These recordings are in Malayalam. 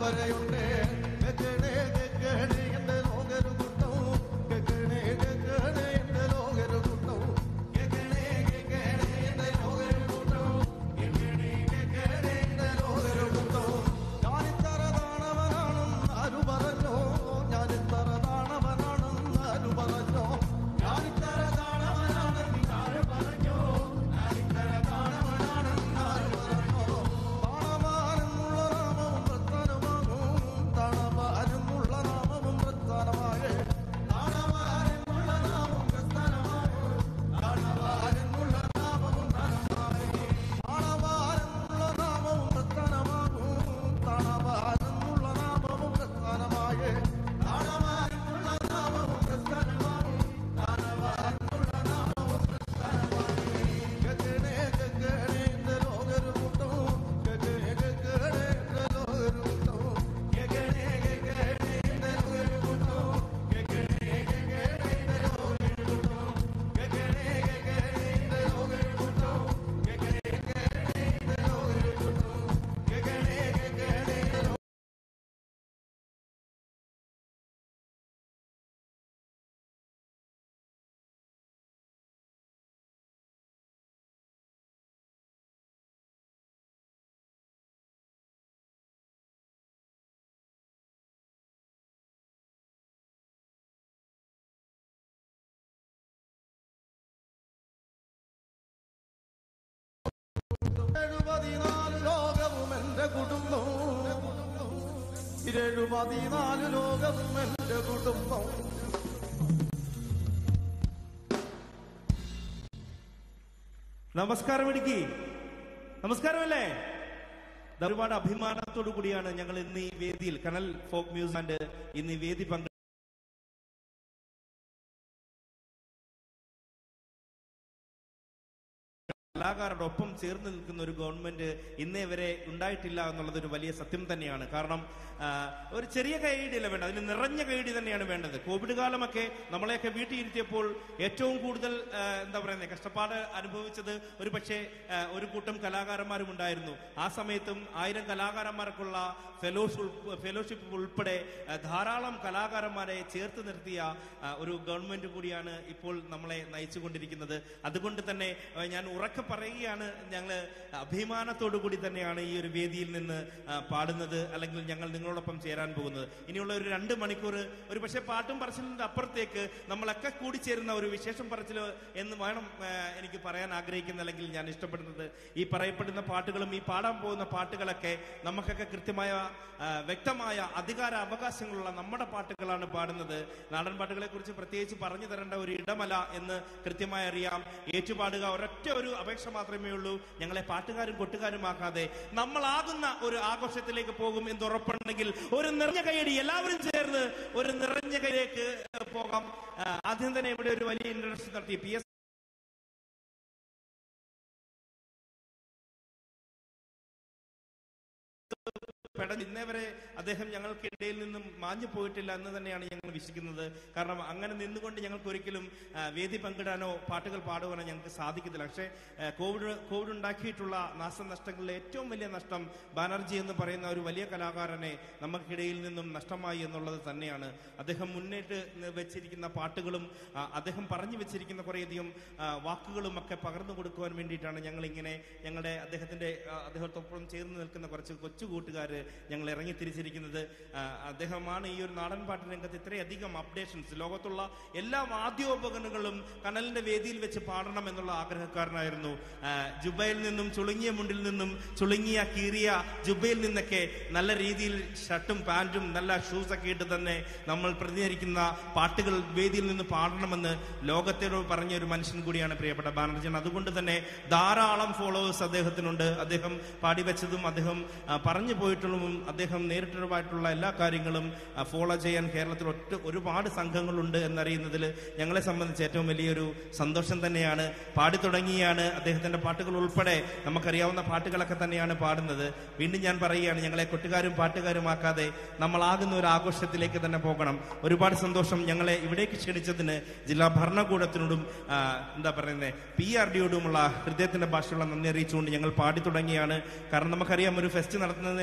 പരമ്പരയുണ്ട് കേക്കണേ കേക്കണേ എന്റെ ലോകരു കൂട്ടവും കേക്കണേ കേക്കണേ എന്റെ ലോകരു കൂട്ടവും കേക്കണേ കേക്കണേ എന്റെ ലോകരു കൂട്ടവും കേക്കണേ കേക്കണേ എന്റെ ലോകരു കൂട്ടവും ഞാനിത്തറ താണവനാണെന്ന് ആരു പറഞ്ഞോ ഞാനിത്തറ താണവനാണെന്ന് ആരു പറഞ്ഞോ ഞാനിത്തറ താണവനാണെന്ന് ആരു പറഞ്ഞോ ഞാനിത്തറ താണവനാണെന്ന് ആരു പറഞ്ഞോ താണവാനെന്നുള്ള നാമവും പ്രസ്ഥാനമാകും താണവാനെന്നുള്ള നാമവും പ്രസ്ഥാനമാകെ താണവാനെന്നുള്ള നാമവും പ്രസ്ഥാനമാകും താണവാനെന്നുള്ള നാമവും പ്രസ്ഥാനമാകെ താണവാനെന്നുള്ള നാമവും പ്രസ്ഥാനമാകും താണവാനെന്നുള്ള നാമവും പ്രസ്ഥാനമാകെ താണവാനെന്നുള്ള നാമവും പ്രസ്ഥാനമാകും താണവാനെന്നുള്ള നാമവും പ്രസ്ഥാനമാകെ കേക്കണേ കേക്കണേ എന്റെ ലോകരു കൂട്ടവും കേക്കണേ കേക്കണേ എന്റെ ലോകരു കൂട്ടവും കേക്കണേ കേക്കണേ എന്റെ ലോകരു കൂട്ടവും കേക്കണേ കേക്കണേ എന്റെ ലോകരു കൂട്ടവും കേക്കണേ കേക്കണേ എന്റെ ലോകരു കൂട്ടവും കേക്കണേ കേക്കണേ എന്റെ ലോകരു കൂട്ടവും കേക്കണേ കേക്കണേ എന്റെ ലോ- എഴുപതിനാല് ലോകവും എന്റെ കുടുംബവും എഴുപതിനാല് ലോകവും എന്റെ കുടുംബം നമസ്കാരം ഇടുക്കി നമസ്കാരമല്ലേ ദാ ഒരുപാട് അഭിമാനത്തോടു കൂടിയാണ് ഞങ്ങൾ ഇന്ന് ഈ വേദിയിൽ കനൽ ഫോക്ക് മ്യൂസിക് ആൻഡ് ഇന്ന് ഈ വേദി പങ്കെ കലാകാരുടെ ഒപ്പം ചേർന്ന് നിൽക്കുന്ന ഒരു ഗവൺമെന്റ് ഇന്നേ വരെ ഉണ്ടായിട്ടില്ല എന്നുള്ളത് ഒരു വലിയ സത്യം തന്നെയാണ് കാരണം ആ, ഒരു ചെറിയ കൈയടിയല്ല വേണ്ടത് അതിന് നിറഞ്ഞ കൈയടി തന്നെയാണ് വേണ്ടത് കോവിഡ് കാലമൊക്കെ നമ്മളെയൊക്കെ വീട്ടിൽ ഇരുത്തിയപ്പോൾ ഏറ്റവും കൂടുതൽ ആ, എന്താ പറയുന്നത് കഷ്ടപ്പാട് അനുഭവിച്ചത് ഒരു പക്ഷേ ആ, ഒരു കൂട്ടം കലാകാരന്മാരും ഉണ്ടായിരുന്നു ആ സമയത്തും ആയിരം കലാകാരന്മാർക്കുള്ള ഫെലോഷിപ്പ് ഫെലോഷിപ്പ് ഉൾപ്പെടെ ആ, ധാരാളം കലാകാരന്മാരെ ചേർത്ത് നിർത്തിയ ആ, ഒരു ഗവൺമെന്റ് കൂടിയാണ് ഇപ്പോൾ നമ്മളെ നയിച്ചുകൊണ്ടിരിക്കുന്നത് അതുകൊണ്ട് തന്നെ ആ, ഞാൻ ഉറക്കെ പറയുകയാണ് ഞങ്ങൾ അഭിമാനത്തോടു കൂടി തന്നെയാണ് ഈ ഒരു വേദിയിൽ നിന്ന് ആ, പാടുന്നത് അല്ലെങ്കിൽ ഞങ്ങൾ നിങ്ങളോടൊപ്പം ചേരാൻ പോകുന്നത് ഇനിയുള്ള ഒരു രണ്ട് മണിക്കൂർ ഒരു പക്ഷേ പാട്ടും പറച്ചിലിന്റെ അപ്പുറത്തേക്ക് നമ്മളൊക്കെ കൂടിച്ചേരുന്ന ഒരു വിശേഷം പറച്ചിൽ എന്ന് വേണം ആ, എനിക്ക് പറയാൻ ആഗ്രഹിക്കുന്ന അല്ലെങ്കിൽ ഞാൻ ഇഷ്ടപ്പെടുന്നത് ഈ പറയപ്പെടുന്ന പാട്ടുകളും ഈ പാടാൻ പോകുന്ന പാട്ടുകളൊക്കെ നമുക്കൊക്കെ കൃത്യമായ ആ, വ്യക്തമായ അധികാര അവകാശങ്ങളുള്ള നമ്മുടെ പാട്ടുകളാണ് പാടുന്നത് നാടൻ പാട്ടുകളെ കുറിച്ച് പ്രത്യേകിച്ച് പറഞ്ഞു തരേണ്ട ഒരു ഇടമല്ല എന്ന് കൃത്യമായി അറിയാം ഏറ്റുപാടുക ഒരൊറ്റ ഒരു അപേക്ഷ മാത്രമേ ഉള്ളൂ ഞങ്ങളെ പാട്ടുകാരും കൊട്ടുകാരുമാക്കാതെ നമ്മളാകുന്ന ഒരു ആഘോഷത്തിലേക്ക് പോകും എന്ന് ഉറപ്പുണ്ടെങ്കിൽ ഒരു നിറഞ്ഞ കൈയടി എല്ലാവരും ചേർന്ന് ഒരു നിറഞ്ഞ കൈയിലേക്ക് പോകാം ആ, ആദ്യം തന്നെ ഇവിടെ ഒരു വലിയ ഇൻട്രഡക്ഷൻ നടത്തി പി എസ് പെടൽ ഇന്നേ വരെ അദ്ദേഹം ഞങ്ങൾക്കിടയിൽ നിന്നും മാഞ്ഞു പോയിട്ടില്ല എന്ന് തന്നെയാണ് ഞങ്ങൾ വിശ്വസിക്കുന്നത് കാരണം അങ്ങനെ നിന്നുകൊണ്ട് ഞങ്ങൾക്ക് ഒരിക്കലും ആ, വേദി പങ്കിടാനോ പാട്ടുകൾ പാടുവാനോ ഞങ്ങൾക്ക് സാധിക്കത്തില്ല പക്ഷേ ആ, കോവിഡ് കോവിഡ് ഉണ്ടാക്കിയിട്ടുള്ള നാശനഷ്ടങ്ങളിലെ ഏറ്റവും വലിയ നഷ്ടം ബാനർജി എന്ന് പറയുന്ന ഒരു വലിയ കലാകാരനെ നമുക്കിടയിൽ നിന്നും നഷ്ടമായി എന്നുള്ളത് തന്നെയാണ് അദ്ദേഹം മുന്നേറ്റ് ന- വെച്ചിരിക്കുന്ന പാട്ടുകളും ആ, അദ്ദേഹം പറഞ്ഞു വെച്ചിരിക്കുന്ന കുറേയധികം ആ, വാക്കുകളും ഒക്കെ പകർന്നു കൊടുക്കുവാൻ വേണ്ടിയിട്ടാണ് ഞങ്ങൾ ഇങ്ങനെ ഞങ്ങളുടെ അദ്ദേഹത്തിന്റെ ആ, അദ്ദേഹത്തോടൊപ്പം ചേർന്ന് നിൽക്കുന്ന കുറച്ച് കൊച്ചു കൂട്ടുകാര് ഞങ്ങൾ ഇറങ്ങി തിരിച്ചിരിക്കുന്നത് ആ, അദ്ദേഹമാണ് ഈ ഒരു നാടൻ പാട്ട് രംഗത്ത് ഇത്രയധികം അപ്ഡേഷൻസ് ലോകത്തുള്ള എല്ലാ വാദ്യോപകരണങ്ങളും കനലിന്റെ വേദിയിൽ വെച്ച് പാടണം എന്നുള്ള ആഗ്രഹക്കാരനായിരുന്നു ആ, ജുബയിൽ നിന്നും ചുളുങ്ങിയ മുണ്ടിൽ നിന്നും ചുളുങ്ങിയ കീറിയ ജുബയിൽ നിന്നൊക്കെ നല്ല രീതിയിൽ ഷർട്ടും പാന്റും നല്ല ഷൂസ് ഒക്കെ ഇട്ട് തന്നെ നമ്മൾ പ്രതിനിധീകരിക്കുന്ന പാട്ടുകൾ വേദിയിൽ നിന്ന് പാടണമെന്ന് ലോകത്തോട് പറഞ്ഞ ഒരു മനുഷ്യൻ കൂടിയാണ് പ്രിയപ്പെട്ട ബാനർജിൻ അതുകൊണ്ട് തന്നെ ധാരാളം ഫോളോവേഴ്സ് അദ്ദേഹത്തിനുണ്ട് അദ്ദേഹം പാടിവെച്ചതും അദ്ദേഹം ആ, പറഞ്ഞു പോയിട്ടുള്ളതും അദ്ദേഹം നേരിട്ടുള്ളതായിട്ടുള്ള എല്ലാ കാര്യങ്ങളും ഫോളോ ചെയ്യാൻ കേരളത്തിൽ ഒറ്റ ഒരുപാട് സംഘങ്ങളുണ്ട് എന്നറിയുന്നതിൽ ഞങ്ങളെ സംബന്ധിച്ച് ഏറ്റവും വലിയൊരു സന്തോഷം തന്നെയാണ് പാടി തുടങ്ങിയാണ് അദ്ദേഹത്തിന്റെ പാട്ടുകൾ ഉൾപ്പെടെ നമുക്കറിയാവുന്ന പാട്ടുകളൊക്കെ തന്നെയാണ് പാടുന്നത് വീണ്ടും ഞാൻ പറയുകയാണ് ഞങ്ങളെ കൊട്ടുകാരും പാട്ടുകാരുമാക്കാതെ നമ്മളാകുന്ന ഒരു ആഘോഷത്തിലേക്ക് തന്നെ പോകണം ഒരുപാട് സന്തോഷം ഞങ്ങളെ ഇവിടേക്ക് ക്ഷണിച്ചതിന് ജില്ലാ ഭരണകൂടത്തിനോടും ആ, എന്താ പറയുന്നത് പി ആർ ഡിയോടുമുള്ള ഹൃദയത്തിന്റെ ഭാഷയുള്ള നന്ദി അറിയിച്ചുകൊണ്ട് ഞങ്ങൾ പാടി തുടങ്ങിയാണ് കാരണം നമുക്കറിയാം ഒരു ഫെസ്റ്റ് നടത്തുന്നതിനുള്ള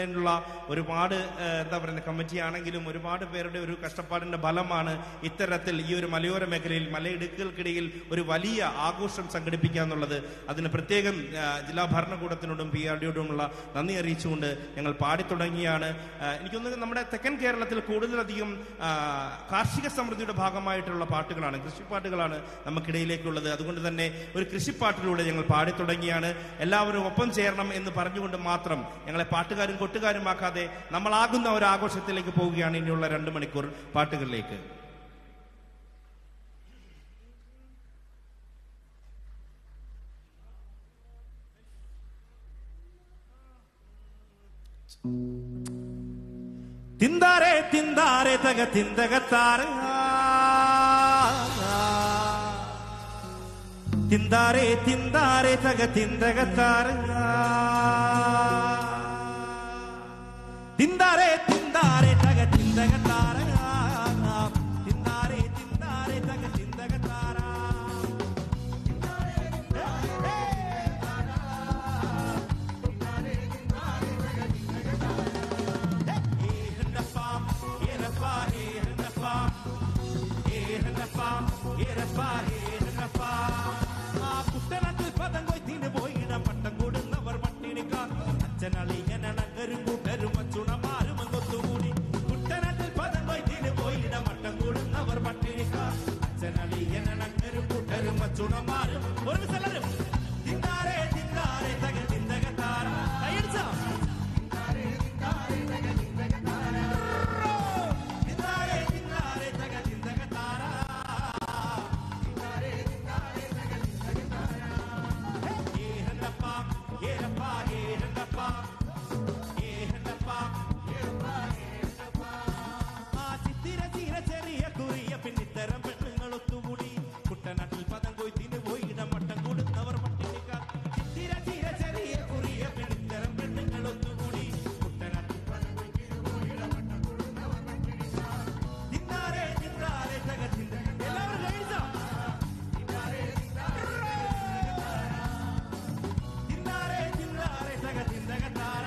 ഒരുപാട് ആ, എന്താ പറയുക കമ്മിറ്റി ആണെങ്കിലും ഒരുപാട് പേരുടെ ഒരു കഷ്ടപ്പാടിന്റെ ഫലമാണ് ഇത്തരത്തിൽ ഈ ഒരു മലയോര മേഖലയിൽ മലയിടുക്കുകൾക്കിടയിൽ ഒരു വലിയ ആഘോഷം സംഘടിപ്പിക്കുക എന്നുള്ളത് അതിന് പ്രത്യേകം ആ, ജില്ലാ ഭരണകൂടത്തിനോടും പി ആർ ഡിയോടുമുള്ള നന്ദി അറിയിച്ചുകൊണ്ട് ഞങ്ങൾ പാടി തുടങ്ങിയാണ് ആ, എനിക്കൊന്ന് നമ്മുടെ തെക്കൻ കേരളത്തിൽ കൂടുതലധികം ആ, കാർഷിക സമൃദ്ധിയുടെ ഭാഗമായിട്ടുള്ള പാട്ടുകളാണ് കൃഷിപ്പാട്ടുകളാണ് നമുക്കിടയിലേക്കുള്ളത് അതുകൊണ്ട് തന്നെ ഒരു കൃഷിപ്പാട്ടിലൂടെ ഞങ്ങൾ പാടി തുടങ്ങിയാണ് എല്ലാവരും ഒപ്പം ചേരണം എന്ന് പറഞ്ഞുകൊണ്ട് മാത്രം ഞങ്ങളെ പാട്ടുകാരും കൊട്ടുകാരുമാക്കാതെ നമ്മളാകുന്ന ഒരു ആഘോഷത്തിലേക്ക് പോവുകയാണ് ഇനിയുള്ള രണ്ട് മണിക്കൂർ പാട്ടുകളിലേക്ക് തിന്താരെ തിന്താരെ തക തിന്തകത്താര തിന്താരെ തിന്താരെ തക തിന്തകത്താര തിന്താരെ തിന്താരെ തക തിന്തകത്താര തിന്താരെ തിന്താരെ തക തിന്തകത്താര കുട്ടനാട്ടിൽ പദം കൊയ്ത്തിന് പോയിട പട്ടം കൊടുന്നവർ പട്ടിണിക്കാർ അച്ഛനളിയനണങ്ങരും കൂട്ടരും അച്ചുണമാരും കൊത്തുകൂടി കുട്ടനാട്ടിൽ പദം കൊയ്ത്തിന് പോയിട പട്ടം കൊടുന്നവർ പട്ടിണിക്കാർ അച്ഛനളിയനണങ്ങരും കൂട്ടരും അച്ചുണമാരും ഒരു സ്ഥലരും തിന്നാരെ തിന്നാരെ തക തിന്തകത്താര കൈയടിച്ചോ തിന്നാരെ തിന്നാരെ തക തിന്തകത്താര കുട്ടനാട്ടിൽ പദം കൊയ്ത്തിന് പോയിടം മട്ടം കൊടുത്തവർ പട്ടിണിക്കാർ ചിത്തിര ചിര ചെറിയ കുറിയ പിന്നിത്തരം പെണ്ണുങ്ങൾ ഒത്തുകൂടി കുട്ടനാട്ടിൽ പദം കൊയ്ത്തിന് പോയിടം മട്ടം കൊടുത്തവർ പട്ടിണിക്കാർ തിന്നാരെ തിന്നാരെ തകത്തിന്റെ എല്ലാവരും കഴിച്ചോ തിന്നാരെ തിന്നാരെ തക തിന്തകത്താര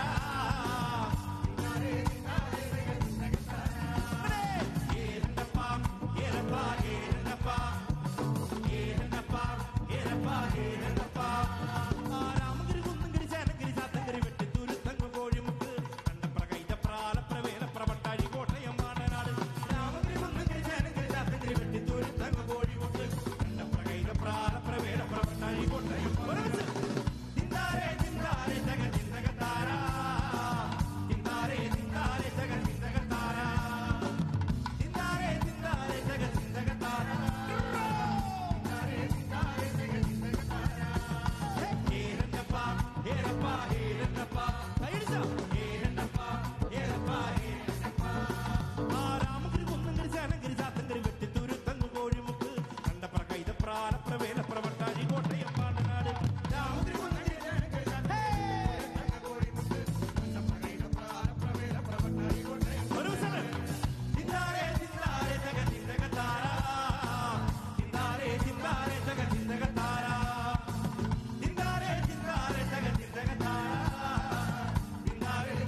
രാമഗിരി കുന്നങ്കിരി ചേനങ്കിരി ചാത്തങ്കിരി വെട്ടി തുരുത്തങ്ങ് കോഴിമുക്ക് കണ്ടപ്ര കൈതപ്രാല പ്രവേല പ്രവട്ടാഴി കോട്ടയം മാടനാട് രാമഗിരി കുന്നങ്കിരി ചേനങ്കിരി ചാത്തങ്കിരി വെട്ടി തുരുത്തങ്ങ് കോഴിമുക്ക് കണ്ടപ്ര കൈതപ്രാല പ്രവേല പ്രവട്ടാഴി കോട്ടയം ഒരുമിച്ച് തിന്താരെ തിന്താരെ തക തിന്തകത്താര തിന്താരെ തിന്താരെ തക തിന്തകത്താര തിന്താരെ തിന്താരെ തക തിന്തകത്താര തിന്താരെ തിന്താരെ തക തിന്തകത്താര ഏരണ്ടപ്പ ഏരപ്പ ഏരണ്ടപ്പ കൈയടിച്ചോ ഏരണ്ടപ്പ ഏരപ്പ ഏരണ്ടപ്പ ആ രാമഗിരി കുന്നങ്കിരി ചേനങ്കിരി ചാത്തങ്കിരി വെട്ടി തുരുത്തങ്ങ് കോഴിമുക്ക് കണ്ടപ്ര കൈതപ്രാല പ്രവേല പ്രവട്ടാഴി കോട്ടയം പാടനാട് രാമഗിരി കുന്നങ്കിരി ചേനങ്കിരി ചാത്തങ്കിരി കോഴിമുക്ക് കണ്ടപ്ര കൈതപ്രാല പ്രവേല പ്രവട്ടാഴി കോട്ടയം ഒരു സ്ഥലം തിന്താരെ തിന്താരെ തക തിന്തകത്താര തിന്താരെ തിന്താരെ തക തിന്തകത്താര തിന്താരെ തിന്താരെ തക തിന്തകത്താര തിന്താരെ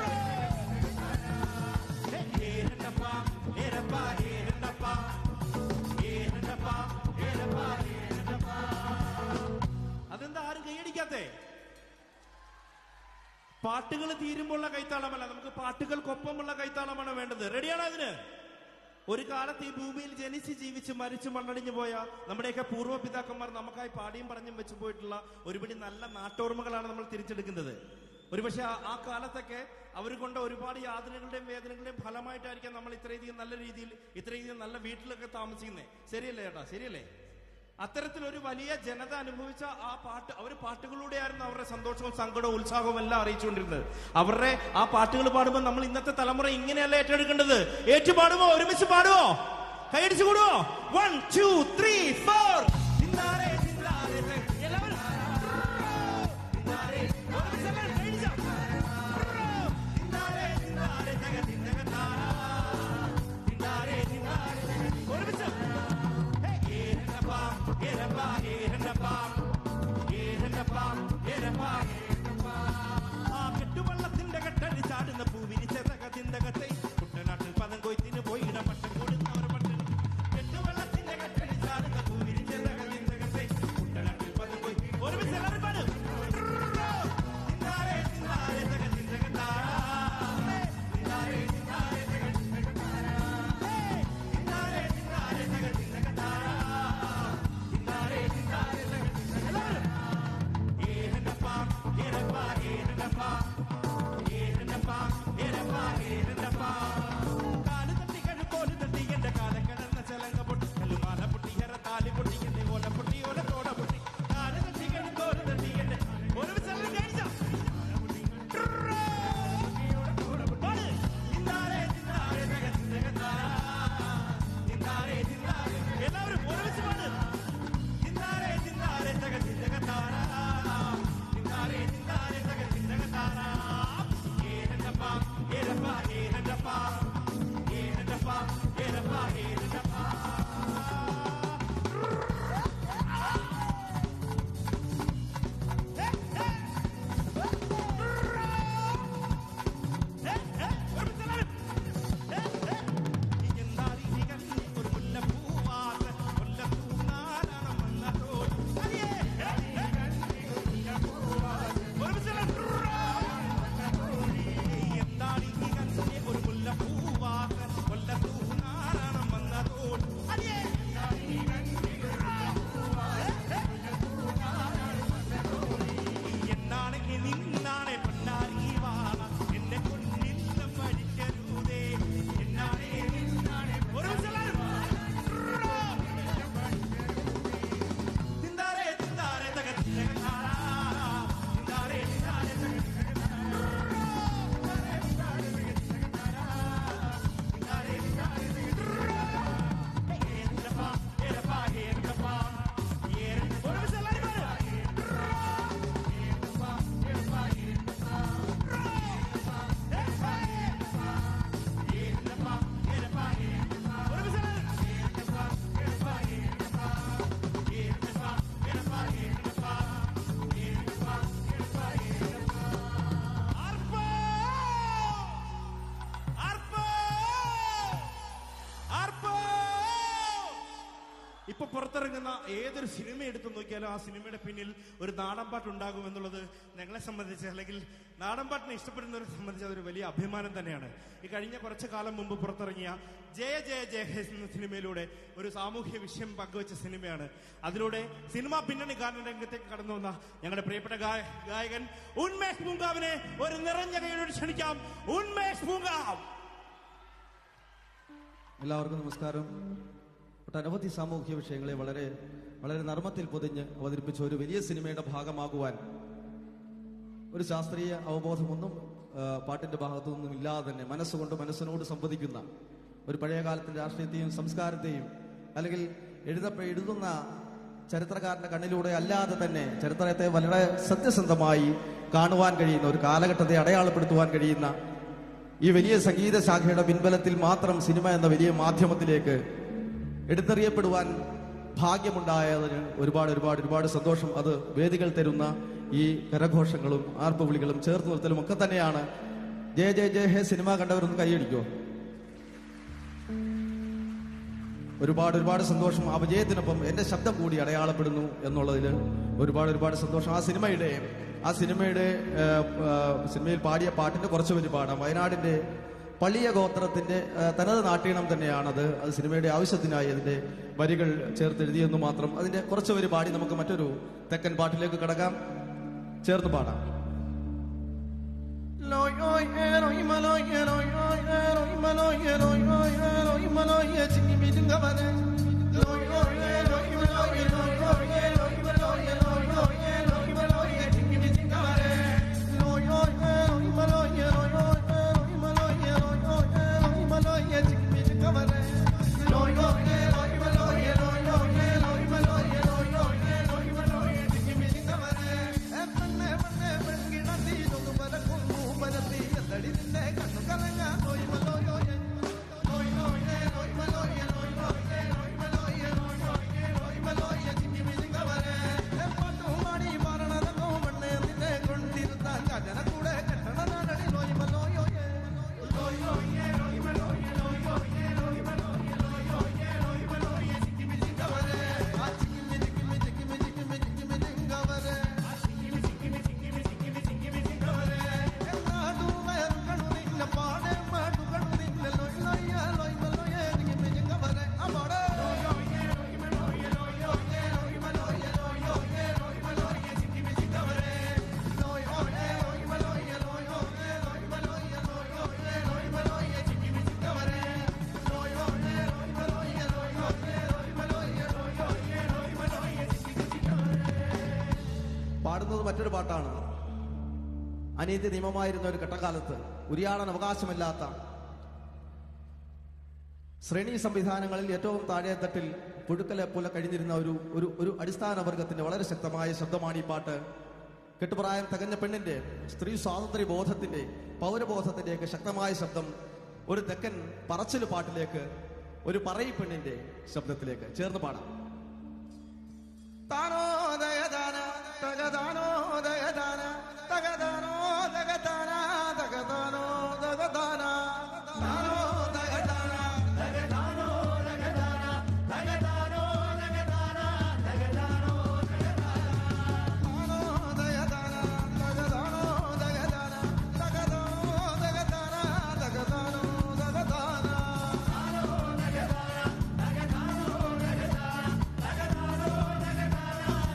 ഏരണ്ടപ്പ ഏരപ്പ ഏരണ്ടപ്പ ഏരണ്ടപ്പ ഏരപ്പ ഏരണ്ടപ്പ അതെന്താ ആരും കൈയടിക്കാത്തേ പാട്ടുകൾ തീരുമ്പോഴുള്ള കൈത്താളമല്ല നമുക്ക് പാട്ടുകൾക്കൊപ്പമുള്ള കൈത്താളമാണ് വേണ്ടത് റെഡിയാണോ അതിന് ഒരു കാലത്ത് ഈ ഭൂമിയിൽ ജനിച്ച് ജീവിച്ച് മരിച്ച് മണ്ണടിഞ്ഞു പോയ നമ്മുടെയൊക്കെ പൂർവ്വ പിതാക്കന്മാർ നമുക്കായി പാടിയും പറഞ്ഞും വെച്ചു പോയിട്ടുള്ള ഒരുപിടി നല്ല നാട്ടോർമ്മകളാണ് നമ്മൾ തിരിച്ചെടുക്കുന്നത് ഒരുപക്ഷെ ആ- ആ കാലത്തൊക്കെ അവർ കൊണ്ട ഒരുപാട് യാതനകളുടെയും വേദനകളുടെയും ഫലമായിട്ടായിരിക്കാം നമ്മൾ ഇത്രയധികം നല്ല രീതിയിൽ ഇത്രയധികം നല്ല വീട്ടിലൊക്കെ താമസിക്കുന്നത് ശരിയല്ലേ ചേട്ടാ ശരിയല്ലേ അത്തരത്തിലൊരു വലിയ ജനത അനുഭവിച്ച ആ പാട്ട് അവർ പാട്ടുകളിലൂടെയായിരുന്നു അവരുടെ സന്തോഷവും സങ്കടവും ഉത്സാഹവും എല്ലാം അറിയിച്ചുകൊണ്ടിരുന്നത് അവരുടെ ആ പാട്ടുകൾ പാടുമ്പോൾ നമ്മൾ ഇന്നത്തെ തലമുറ ഇങ്ങനെയല്ല ഏറ്റെടുക്കേണ്ടത് ഏറ്റു പാടുമോ ഒരുമിച്ച് പാടുമോ കൈയടിച്ചു കൂടുവോ വൺ ടു ത്രീ ഫോർ ആ കെട്ടുവള്ളത്തിന്റെ കെട്ടടി ചാടുന്ന പൂവി പുറത്തിറങ്ങുന്ന ഏതൊരു സിനിമ എടുത്തു നോക്കിയാലും ആ സിനിമയുടെ പിന്നിൽ ഒരു നാടൻപാട്ട് ഉണ്ടാകും എന്നുള്ളത് ഞങ്ങളെ സംബന്ധിച്ച് അല്ലെങ്കിൽ നാടൻപാട്ടിനെ ഇഷ്ടപ്പെടുന്നവരെ സംബന്ധിച്ച് അതൊരു വലിയ അഭിമാനം തന്നെയാണ് ഈ കഴിഞ്ഞ കുറച്ചു കാലം മുമ്പ് പുറത്തിറങ്ങിയ ജയ ജയ ജയ ഹേ എന്ന സിനിമയിലൂടെ ഒരു സാമൂഹ്യ വിഷയം പങ്കുവച്ച സിനിമയാണ് അതിലൂടെ സിനിമാ പിന്നണി ഗാന രംഗത്തേക്ക് കടന്നു വന്ന ഞങ്ങളുടെ പ്രിയപ്പെട്ട ഗായ- ഗായകൻ ഉന്മേഷ് പൂങ്കാവിനെ ഒരു നിറഞ്ഞ കൈയോട് ക്ഷണിക്കാം ഉന്മേഷ് പൂങ്കാവ് എല്ലാവർക്കും നമസ്കാരം ഒട്ടനവധി സാമൂഹ്യ വിഷയങ്ങളെ വളരെ വളരെ നർമ്മത്തിൽ പൊതിഞ്ഞ് അവതരിപ്പിച്ച ഒരു വലിയ സിനിമയുടെ ഭാഗമാകുവാൻ ഒരു ശാസ്ത്രീയ അവബോധമൊന്നും ആ, പാട്ടിന്റെ ഭാഗത്തു നിന്നും ഇല്ലാതെ തന്നെ മനസ്സുകൊണ്ട് മനസ്സിനോട് സംവദിക്കുന്ന ഒരു പഴയ കാലത്തിന്റെ രാഷ്ട്രീയത്തെയും സംസ്കാരത്തെയും അല്ലെങ്കിൽ എഴുതപ്പെ എഴുതുന്ന ചരിത്രകാരന്റെ കണ്ണിലൂടെ അല്ലാതെ തന്നെ ചരിത്രത്തെ വളരെ സത്യസന്ധമായി കാണുവാൻ കഴിയുന്ന ഒരു കാലഘട്ടത്തെ അടയാളപ്പെടുത്തുവാൻ കഴിയുന്ന ഈ വലിയ സംഗീത ശാഖയുടെ പിൻബലത്തിൽ മാത്രം സിനിമ എന്ന വലിയ മാധ്യമത്തിലേക്ക് എടുത്തെറിയപ്പെടുവാൻ ഭാഗ്യമുണ്ടായതിന് ഒരുപാട് ഒരുപാട് ഒരുപാട് സന്തോഷം അത് വേദികൾ തരുന്ന ഈ കരഘോഷങ്ങളും ആർപ്പുവിളികളും ചേർത്ത് നിർത്തലും ഒക്കെ തന്നെയാണ് ജയ ജയ ജയ ഹേ സിനിമ കണ്ടവരൊന്ന് കൈയടിക്കോ ഒരുപാട് ഒരുപാട് സന്തോഷം ആ വിജയത്തിനൊപ്പം എന്റെ ശബ്ദം കൂടി അടയാളപ്പെടുന്നു എന്നുള്ളതിൽ ഒരുപാട് ഒരുപാട് സന്തോഷം ആ സിനിമയുടെ ആ സിനിമയുടെ ആ, ആ, സിനിമയിൽ പാടിയ പാട്ടിന്റെ കുറച്ച് പേര് പാടാം വയനാടിന്റെ പള്ളിയ ഗോത്രത്തിന്റെ ആ, തനത് നാട്ടീണം തന്നെയാണത് അത് സിനിമയുടെ ആവശ്യത്തിനായി അതിന്റെ വരികൾ ചേർത്തെഴുതിയെന്ന് മാത്രം അതിന്റെ കുറച്ച് പേര് പാടി നമുക്ക് മറ്റൊരു തെക്കൻ പാട്ടിലേക്ക് കടക്കാം ചേർത്ത് പാടാം Loy, oy, eroy, maloy, eroy, oy, eroy, maloy, eroy, oy, eroy, maloy, chingi mi dinga bade. Loy, oy, eroy, maloy, eroy, oy, eroy, maloy, eroy, oy, eroy, maloy, chingi mi dinga bade. Loy, oy, eroy, maloy, eroy, oy, eroy, maloy, eroy, oy, eroy, maloy, chingi mi dinga bade. Loy, oy, eroy, maloy, eroy, oy, eroy, maloy, eroy, oy, eroy, maloy, chingi mi dinga bade. E പെണ്ണെ പെണ്ണെ പെൺകിടത്തി ഇതൊന്നു പരക്കുന്നു പരത്തി എന്തടി നിന്നെ കണ്ണു കറങ്ങാൻ നോയി മലോയോയെ നോയ് നോയ് നോയ് മലോയെ നോയ് നോയ് നോയ് മലോയെ നോയ് നോയ് നോയ് മലോയെ ചിങ്ങി മിഴിങ്ങ വരെ പാട്ടും പാടി മരണതോ പെണ്ണെ നിന്നെ കൊണ്ടിരുത്താൻ കജന കൂടെ കെട്ടണ നാടടി നോയ് മലോയോയെ നോയ് നോയ് നോയ് മലോയെ നോയ് നോയ് നോയ് മലോയെ നോയ് നോയ് നോയ് മലോയെ ചിങ്ങി മിഴിങ്ങ വരെ ആ ചിങ്ങി മിഴിങ്ങി മിഴിങ്ങി മിഴിങ്ങി മിഴിങ്ങി മിഴിങ്ങ വരെ പാടുന്നത് മറ്റൊരു പാട്ടാണ് അനീതി നിയമമായിരുന്ന ഒരു ഘട്ടകാലത്ത് ഉരിയാടാൻ അവകാശമില്ലാത്ത ശ്രേണി സംവിധാനങ്ങളിൽ ഏറ്റവും താഴെത്തട്ടിൽ പുഴുക്കലെ പോലെ കഴിഞ്ഞിരുന്ന ഒരു ഒരു ഒരു അടിസ്ഥാന വർഗത്തിന്റെ വളരെ ശക്തമായ ശബ്ദമാണ് ഈ പാട്ട് കെട്ടുപ്രായം തികഞ്ഞ പെണ്ണിന്റെ സ്ത്രീ സ്വാതന്ത്ര്യ ബോധത്തിന്റെ പൗരബോധത്തിന്റെയൊക്കെ ശക്തമായ ശബ്ദം ഒരു തെക്കൻ പറച്ചില് പാട്ടിലേക്ക് ഒരു പറയി പെണ്ണിന്റെ ശബ്ദത്തിലേക്ക് ചേർന്ന് പാടാം താനോ ദയദാന തകദാനോ ദയദാന തകദാനോ ദഗദാന തകദാനോ ദഗദാന താനോ ദയദാന തകദാനോ ദഗദാന തകദാനോ ദഗദാന തകദാനോ ദഗദാന താനോ ദയദാന തകദാനോ ദഗദാന തകദാനോ ദഗദാന തകദാനോ ദഗദാന താനോ ദഗദാന തകദാനോ ദഗദാന തകദാനോ ദഗദാന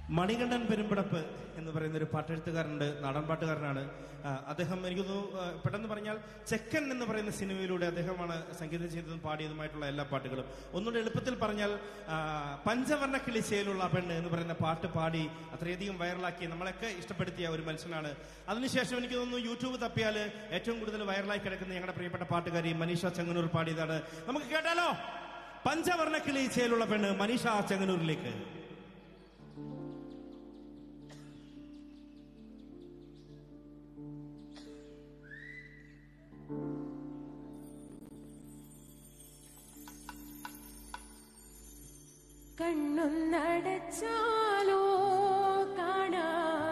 മണികണ്ഠൻ പെരുമ്പടപ്പ് എന്ന് പറയുന്ന ഒരു പാട്ടെഴുത്തുകാരനുണ്ട് നാടൻ പാട്ടുകാരനാണ് ആ, അദ്ദേഹം എനിക്ക് തോന്നുന്നു ആ, പെട്ടെന്ന് പറഞ്ഞാൽ ചെക്കൻ എന്ന് പറയുന്ന സിനിമയിലൂടെ അദ്ദേഹമാണ് സംഗീതം ചെയ്തതും പാടിയതുമായിട്ടുള്ള എല്ലാ പാട്ടുകളും ഒന്നുകൂടെ എളുപ്പത്തിൽ പറഞ്ഞാൽ ആ, പഞ്ചവർണ്ണ കിളിച്ചയിലുള്ള പെണ്ണ് എന്ന് പറയുന്ന പാട്ട് പാടി അത്രയധികം വൈറലാക്കി നമ്മളൊക്കെ ഇഷ്ടപ്പെടുത്തിയ ഒരു മനുഷ്യനാണ് അതിനുശേഷം എനിക്ക് തോന്നുന്നു യൂട്യൂബ് തപ്പിയാൽ ഏറ്റവും കൂടുതൽ വൈറലായി കിടക്കുന്ന ഞങ്ങളുടെ പ്രിയപ്പെട്ട പാട്ടുകാരി മനീഷ ചെങ്ങന്നൂർ പാടിയതാണ് നമുക്ക് കേട്ടാലോ പഞ്ചവർണ്ണ കിളിച്ചയിലുള്ള പെണ്ണ് മനീഷ ചെങ്ങന്നൂരിലേക്ക് കണ്ണൊന്നടച്ചാലോ കാണാ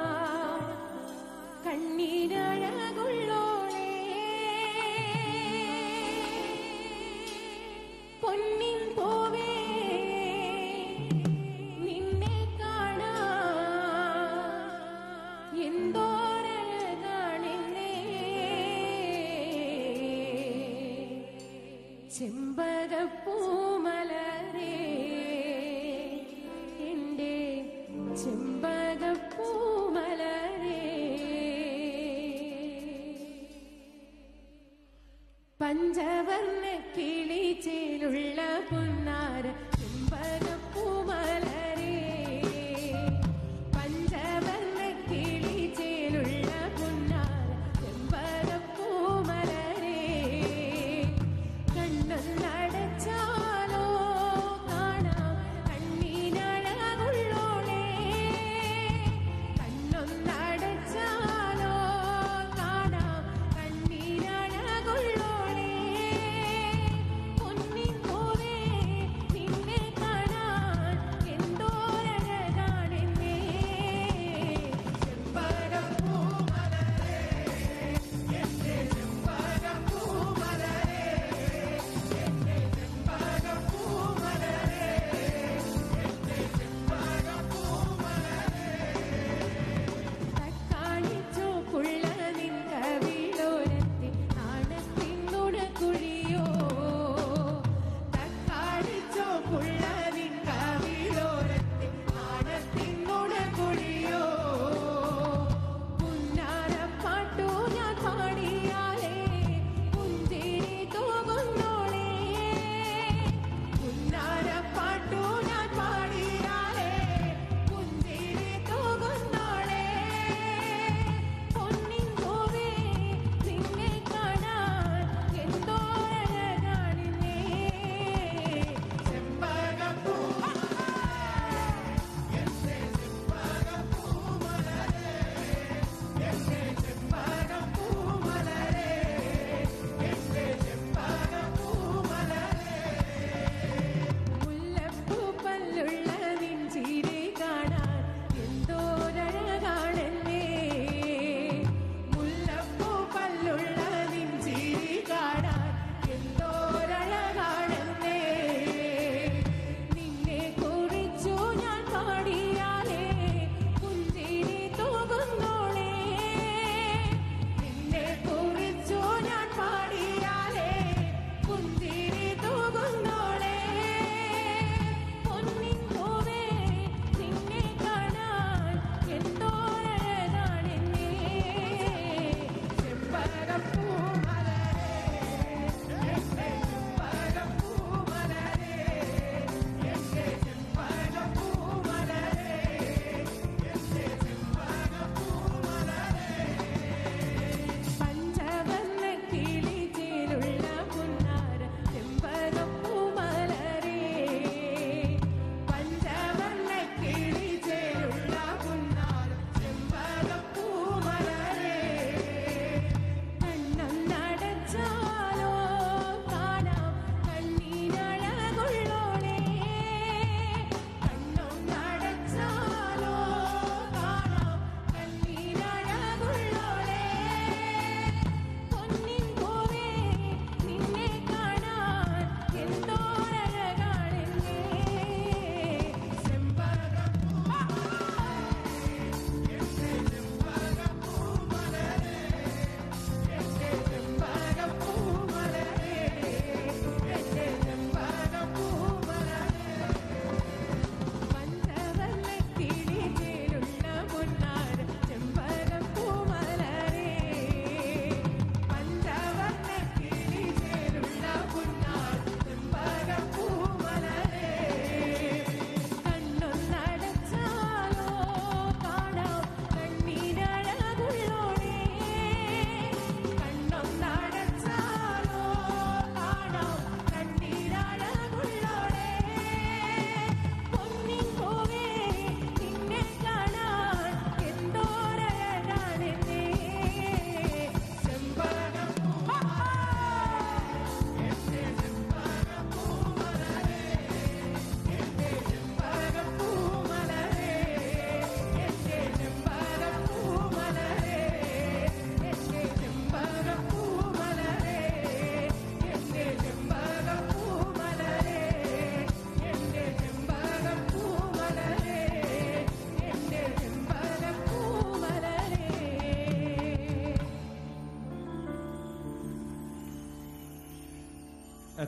കണ്ണീരഴകുള്ളോളേ പൊന്നിൻ പോവേ നിന്നെ കാണാ എന്തോരഴകാണെന്നേ ചെമ്പകപ്പൂമലരേ എന്റെ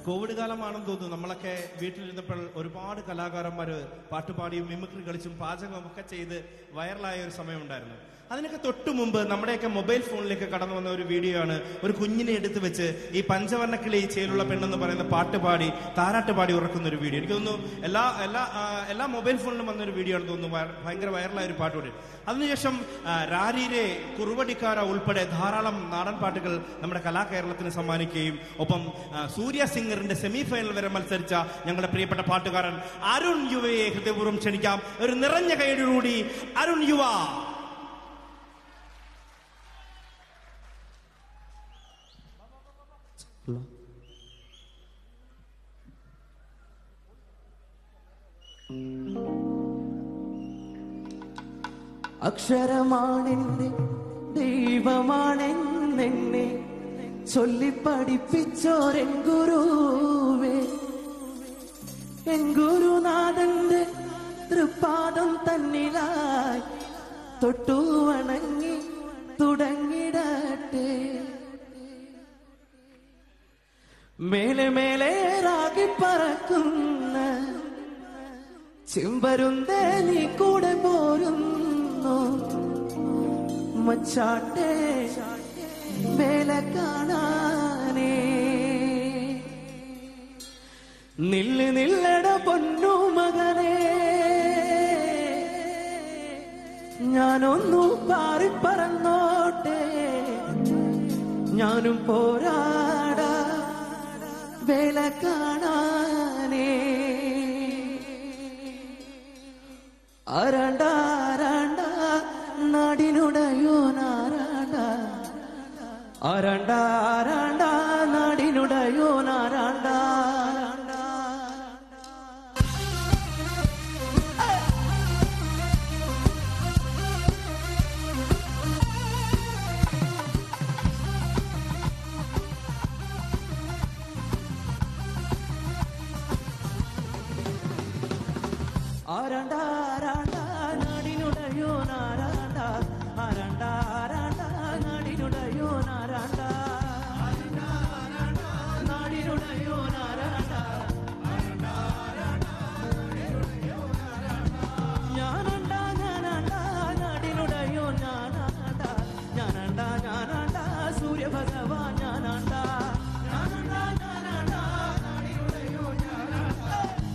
കോവിഡ് കാലമാണെന്ന് തോന്നുന്നു നമ്മളൊക്കെ വീട്ടിലിരുന്നപ്പോൾ ഒരുപാട് കലാകാരന്മാര് പാട്ടുപാടിയും മിമിക്രി കളിച്ചും പാചകവും ഒക്കെ ചെയ്ത് വൈറലായ ഒരു സമയമുണ്ടായിരുന്നു അതിനൊക്കെ തൊട്ടു മുമ്പ് നമ്മുടെയൊക്കെ മൊബൈൽ ഫോണിലേക്ക് കടന്നു വന്ന ഒരു വീഡിയോ ആണ് ഒരു കുഞ്ഞിനെ എടുത്തു വെച്ച് ഈ പഞ്ചവർണ്ണക്കിളി ചേലുള്ള പെണ്ണെന്ന് പറയുന്ന പാട്ട് പാടി താരാട്ട് പാടി ഉറക്കുന്ന ഒരു വീഡിയോ എനിക്ക് തോന്നുന്നു എല്ലാ എല്ലാ ആ, എല്ലാ മൊബൈൽ ഫോണിലും വന്ന ഒരു വീഡിയോ ആണ് തോന്നുന്നു വൈ- ഭയങ്കര വൈറലായ ഒരു പാട്ടുപാടി അതിനുശേഷം ആ, രാരീരെ കുറുവടിക്കാര ഉൾപ്പെടെ ധാരാളം നാടൻ പാട്ടുകൾ നമ്മുടെ കലാകേരളത്തിന് സമ്മാനിക്കുകയും ഒപ്പം ആ, സൂര്യ സിംഗറിന്റെ സെമി ഫൈനൽ വരെ മത്സരിച്ച ഞങ്ങളുടെ പ്രിയപ്പെട്ട പാട്ടുകാരൻ അരുൺ യുവയെ ഹൃദയപൂർവ്വം ക്ഷണിക്കാം ഒരു നിറഞ്ഞ കൈയോടുകൂടി അരുൺ യുവ അക്ഷരമാണെന്റെ ദൈവമാണെന്നെന്നെ ചൊല്ലി പഠിപ്പിച്ചോരെൻ ഗുരുവേ എൻ ഗുരുനാഥന്റെ തൃപ്പാദം തന്നിലായി തൊട്ടു വണങ്ങി തുടങ്ങിടട്ടെ മേലെ മേലെ രാഗി പറക്കുന്ന ചെമ്പരുന്തേ നീ കൂടെ പോരുന്നു മച്ചാട്ടെ വേല കാണാനേ നില്ല് നില്ലട പൊന്നു മകനേ ഞാനൊന്നു പാറി പറന്നോട്ടെ ഞാനും പോരാടാ വേല കാണാനേ ആരാണ്ട ആരാണ്ട നാടിനുടയോ നാരാണ്ട ആരാണ്ട ആരാണ്ട നാടിനുടയോ നാരാണ്ട ആരാണ്ട ആരാണ്ട നാടിനുടയോ നാരാണ്ട ആരാണ്ട ആരാണ്ട നാടിനുടയോ നാരാണ്ട നാടിനുടയോ നാരാണ്ട ഞാനണ്ട ഞാനണ്ട നാടിനുടയോ ഞാനാണ്ട ഞാനണ്ട ഞാനണ്ട സൂര്യഭഗവാൻ ഞാനണ്ട ഞാനണ്ട ഞാനണ്ട നാടിനുടയോ ഞാനണ്ട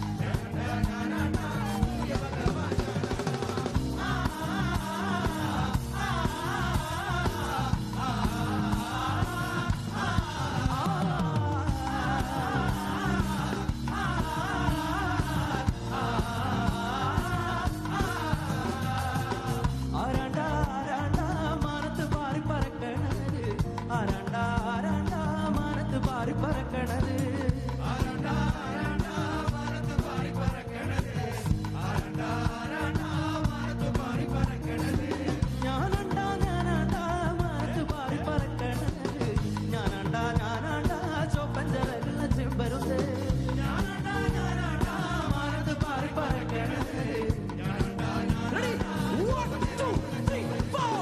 ആരാണ്ട ആരാണ്ട മാനത്ത് പാറി പറക്കണത് ആരാണ്ട ആരാണ്ട മാനത്ത് പാറി പറക്കണത് ആരാണ്ട ആരാണ്ട മാനത്ത് പാറി പറക്കണത് ആരാണ്ട ആരാണ്ട മാനത്ത് പാറി പറക്കണത് ഞാനണ്ട ഞാനണ്ട മാനത്ത് പാറി പറക്കണത് ഞാനണ്ട ഞാനണ്ട ചോപ്പഞ്ചരകുന്ന ചെമ്പരുത് ഞാനണ്ട ഞാനണ്ട മാനത്ത് പാറി പറക്കണത് Ready? One, two, three, four.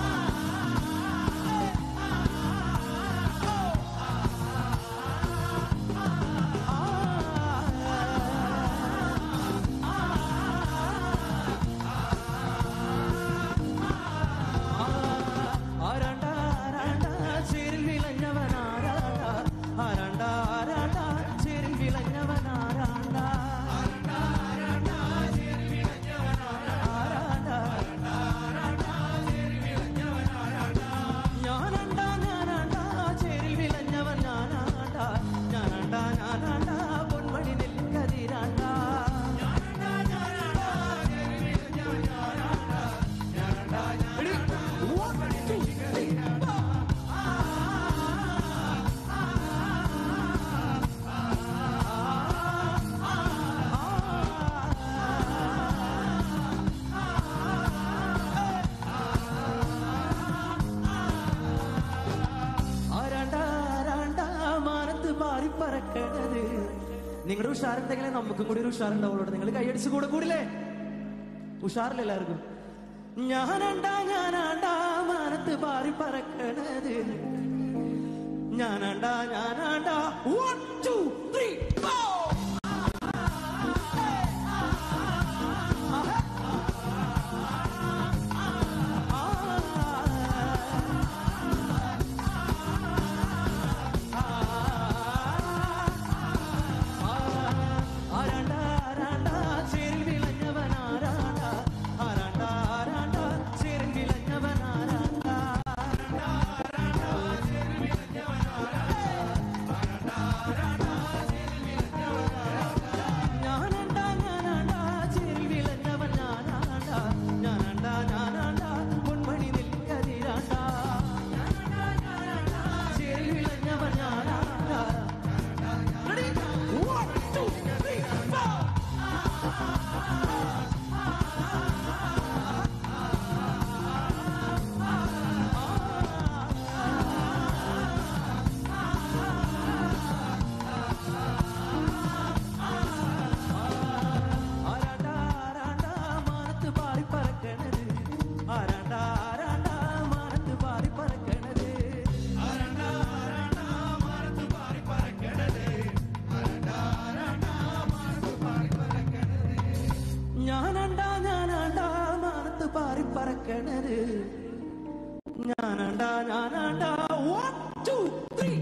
ആരാണ്ട ആരാണ്ട ചേരിൽ വിളഞ്ഞവൻ ആരാണ്ട ആരാണ്ട ആരാണ്ട ചേരിൽ വിളഞ്ഞവൻ ആരാണ്ട ആരാണ്ട ഞാനണ്ട ഞാനണ്ട ചേരിൽ വിളഞ്ഞവൻ ഞാനാണ്ട ഞാനണ്ട ഞാനണ്ട പൊന്മണി നെല്ലിൻ കതിരാണ്ട Ready? One, two, three, four. ആരാണ്ട ആരാണ്ട മാനത്ത് പാറി പറക്കണത് നിങ്ങളുടെ ഉഷാറുണ്ടെങ്കിലേ നമുക്കും കൂടി ഒരു ഉഷാറുണ്ടാവുള്ളൂ നിങ്ങൾ കൈയടിച്ച് കൂടെ കൂടില്ലേ ഉഷാറില്ല എല്ലാവർക്കും ഞാനണ്ട ഞാനാണ്ട മാനത്ത് പാറി പറക്കണത് ഞാനാണ്ട ഞാനാണ്ട വൺ ടു ത്രീ ആരാണ്ട ആരാണ്ട ചേരിൽ വിളഞ്ഞവൻ ആരാണ്ട ആരാണ്ട ആരാണ്ട ചേരിൽ വിളഞ്ഞവൻ ആരാണ്ട ഞാനാണ്ട ഞാനാണ്ട ചേരിൽ വിളഞ്ഞവൻ ഞാനാണ്ട ഞാനാണ്ട ഞാനാണ്ട പൊന്മണി നെല്ലിക്കതിരാണ്ട ചേരിൽ വിളഞ്ഞവൻ ഞാനാണ്ട Ready? One, two, three, four. ആരാണ്ട ആരാണ്ട മാനത്ത് പാറി പറക്കണത് ആരാണ്ട ആരാണ്ട മാനത്ത് പാറി പറക്കണത് ആരാണ്ട ആരാണ്ട മാനത്ത് പാറി പറക്കണത് ആരാണ്ട ആരാണ്ട മാനത്ത് പാറി പറക്കണത് ഞാനാണ്ട ഞാനാണ്ട മാനത്ത് പാറി പറക്കണത് ഞാനാണ്ട ഞാനാണ്ട വൺ ടു ത്രീ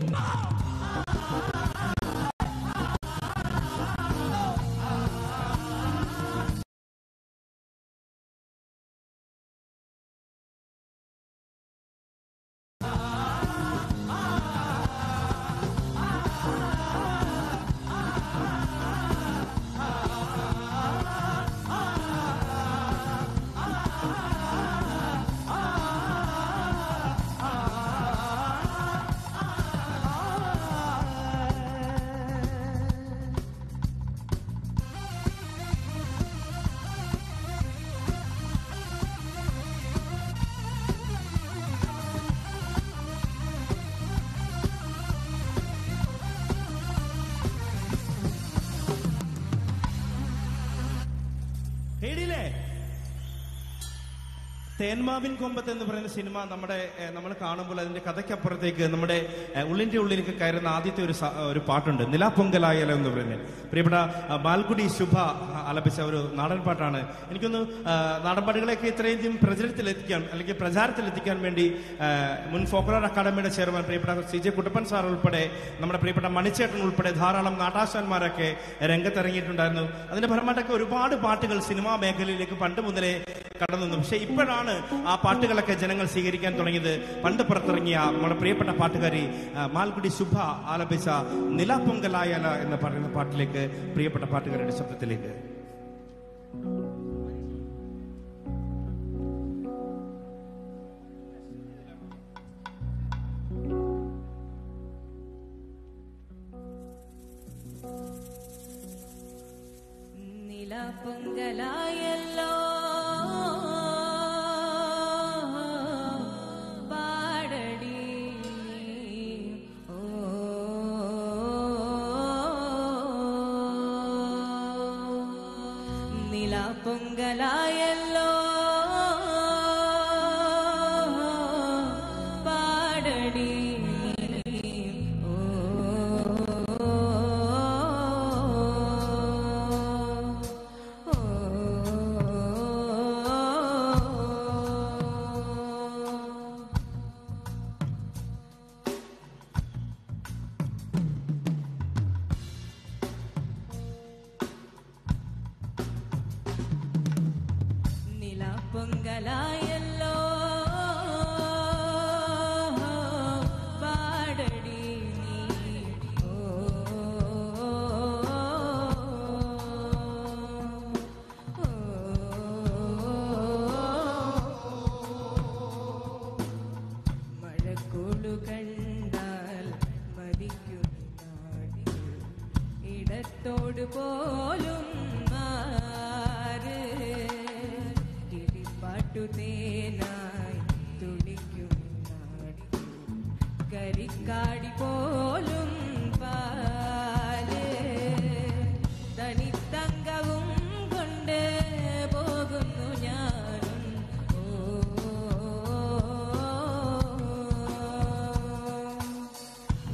പേടിയില്ലേ തേന്മാവിൻ കൊമ്പത്ത് എന്ന് പറയുന്ന സിനിമ നമ്മുടെ നമ്മൾ കാണുമ്പോൾ അതിന്റെ കഥയ്ക്കപ്പുറത്തേക്ക് നമ്മുടെ ഏഹ്, ഉള്ളിന്റെ ഉള്ളിലേക്ക് കയറുന്ന ആദ്യത്തെ ഒരു സ- ഒരു പാട്ടുണ്ട് നിലാപ്പൊങ്കലായല എന്ന് പറയുന്നത് പ്രിയപ്പെട്ട ആ, ബാൽകുടി ശുഭ ആലപിച്ച ഒരു നാടൻ പാട്ടാണ് എനിക്കൊന്ന് ആ, നാടൻ പാട്ടുകളെയൊക്കെ ഇത്രയധികം പ്രചരത്തിലെത്തിക്കാൻ അല്ലെങ്കിൽ പ്രചാരത്തിലെത്തിക്കാൻ വേണ്ടി ആ, മുൻ ഫോക്കലർ അക്കാദമിയുടെ ചെയർമാൻ പ്രിയപ്പെട്ട സി ജെ കുട്ടപ്പൻ സാർ ഉൾപ്പെടെ നമ്മുടെ പ്രിയപ്പെട്ട മണിച്ചേട്ടൻ ഉൾപ്പെടെ ധാരാളം നാട്ടാശാന്മാരൊക്കെ രംഗത്തിറങ്ങിയിട്ടുണ്ടായിരുന്നു അതിന്റെ ഫലമായിട്ടൊക്കെ ഒരുപാട് പാട്ടുകൾ സിനിമാ മേഖലയിലേക്ക് പണ്ട് മുതലേ കടന്നു വന്നു പക്ഷെ ഇപ്പോഴാണ് ആ പാട്ടുകളൊക്കെ ജനങ്ങൾ സ്വീകരിക്കാൻ തുടങ്ങിയത് പണ്ട് പുറത്തിറങ്ങിയ നമ്മുടെ പ്രിയപ്പെട്ട പാട്ടുകാരി ആ, മാൽഗുഡി ശുഭ ആലപിച്ച നിലാപ്പൊങ്കലായല എന്ന് പറയുന്ന പാട്ടിലേക്ക് പ്രിയപ്പെട്ട പാട്ടുകാരുടെ ശബ്ദത്തിലേക്ക് നിലപ്പൊങ്കലായല്ലോ പാടടി ഓ നിലപ്പൊങ്കലായല്ലോ പാടടി ഓ നിലപ്പൊങ്കലായല്ലോ പാടടി നീ ഓ മഴക്കൊളു കണ്ടാൽ മതിക്കും നാടി ഇടത്തോട് പോലും മാറ് കിളിപ്പാട്ടു തേനായി തുടിക്കും നാടി കരിക്കാടി പോലും പാല് തനിത്തങ്കവും കൊണ്ട് പോകുന്നു ഞാനും ഓ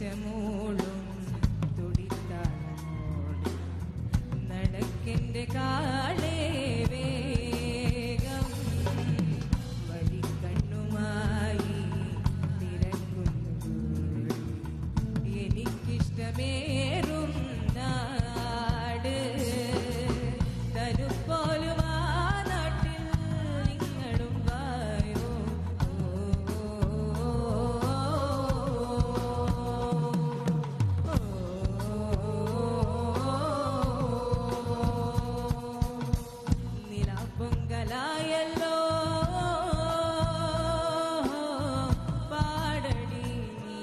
ഇഷ്ടമൂളും തുടിത്താളമോടി നടക്കെന്റെ കാളേ വേഗം വഴിക്കണ്ണുമായി തിരക്കുന്നു എനിക്കിഷ്ടമേറും നാട് തനുപ്പോലും ആ നാട്ടിൽ നിങ്ങളും വായോ നിലാപ്പൊങ്കലായല്ലോ പാടടി നീ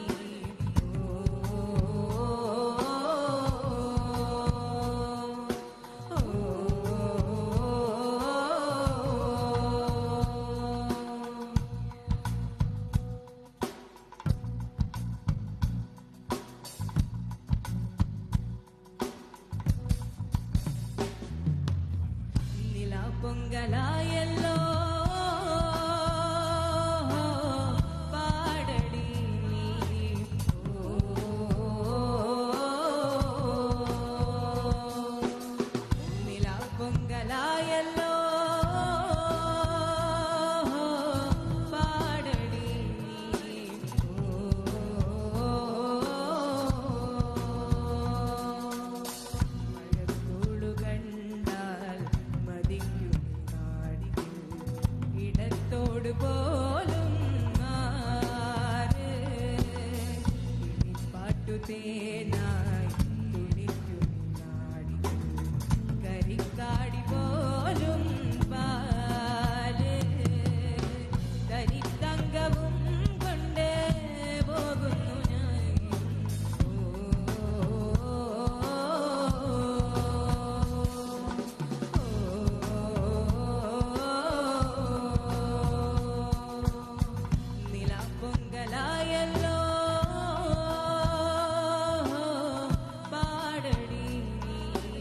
നിലാപ്പൊങ്കലായല്ലോ പാടടി നീ നിലാപ്പൊങ്കലായല്ലോ പാടടി നീ മഴക്കൂളു കണ്ടാൽ മതിക്കും നാടികൾ ഇടത്തോട് പോലും മാറ് പാട്ടു തേനായി തുടിക്കും നാടികൾ കരിക്കാടി പോലും പാല് കരിത്തങ്കവും കൊണ്ട് പോകുന്നു ഞാൻ നിലാപ്പൊങ്കലായല്ലോ പാടടി നീ